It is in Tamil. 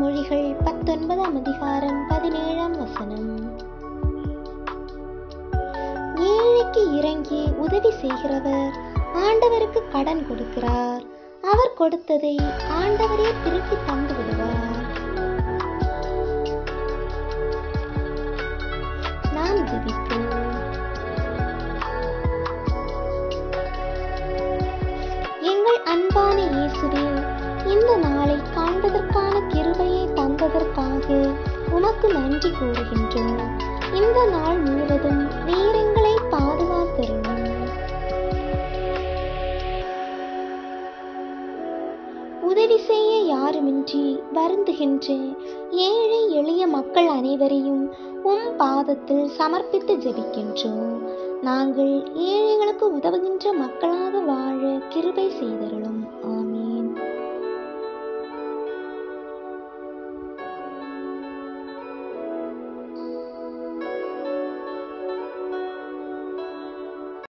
நீதிமொழிகள் பத்தொன்பதாம் அதிகாரம் பதினேழாம் வசனம் ஏழைக்கு இறங்கி உதவி செய்கிறவர் ஆண்டவருக்கு கடன் கொடுக்கிறார் அவர் கொடுத்ததை ஆண்டவரே திருப்பி தந்து விடுவார் நாம் ஜெபிப்போம் எங்கள் அன்பான இயேசுவே இந்த நாளை காண்பதற்கான கிருபையை தந்ததற்காக உமக்கு நன்றி கூறுகின்றோம் இந்த நாள் முழுவதும் நீர் எங்களை பாதுகாத்தருளும் உதவி செய்ய யாருமின்றி வருந்துகின்ற ஏழை எளிய மக்கள் அனைவரையும் உம் பாதத்தில் சமர்ப்பித்து ஜெபிக்கின்றோம் நாங்கள் ஏழைகளுக்கு உதவுகின்ற மக்களாக வாழ கிருபை செய்தருளும்